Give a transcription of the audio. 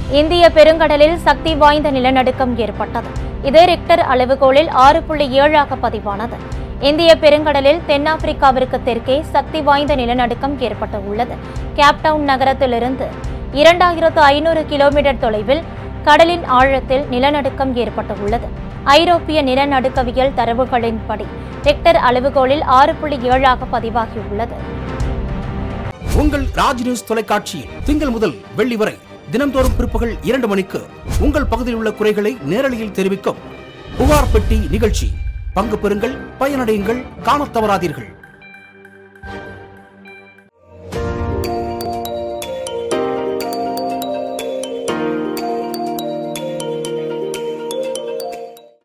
இந்திய பெருங்கடலில் சக்தி வாய்ந்த நிலநடுக்கம் ஏற்பட்டது இது ரிக்டர் அளவுகோலில் ஆறு புள்ளி ஏழாக பதிவானது இந்திய பெருங்கடலில் தென்னாப்பிரிக்காவிற்கு தெற்கே சக்தி வாய்ந்த நிலநடுக்கம் ஏற்பட்டுள்ளது கேப்டவுன் நகரத்திலிருந்து இரண்டாயிரத்து ஐநூறு கிலோமீட்டர் தொலைவில் கடலின் ஆழத்தில் நிலநடுக்கம் ஏற்பட்டுள்ளது ஐரோப்பிய நிலநடுக்கவியல் தரவுகளின்படி ரிக்டர் அளவுகோலில் ஆறு புள்ளி ஏழாக பதிவாகியுள்ளது உங்கள் ராஜ் நியூஸ் தொலைக்காட்சியில் திங்கள் முதல் வெள்ளி வரை தினம்தோறும் பிற்பகல் இரண்டு மணிக்கு உங்கள் பகுதியில் உள்ள குறைகளை நேரலையில் தெரிவிக்கும் புகார் பெட்டி நிகழ்ச்சி பங்கு பெறுங்கள் பயனடையுங்கள் காணத் தவறாதீர்கள்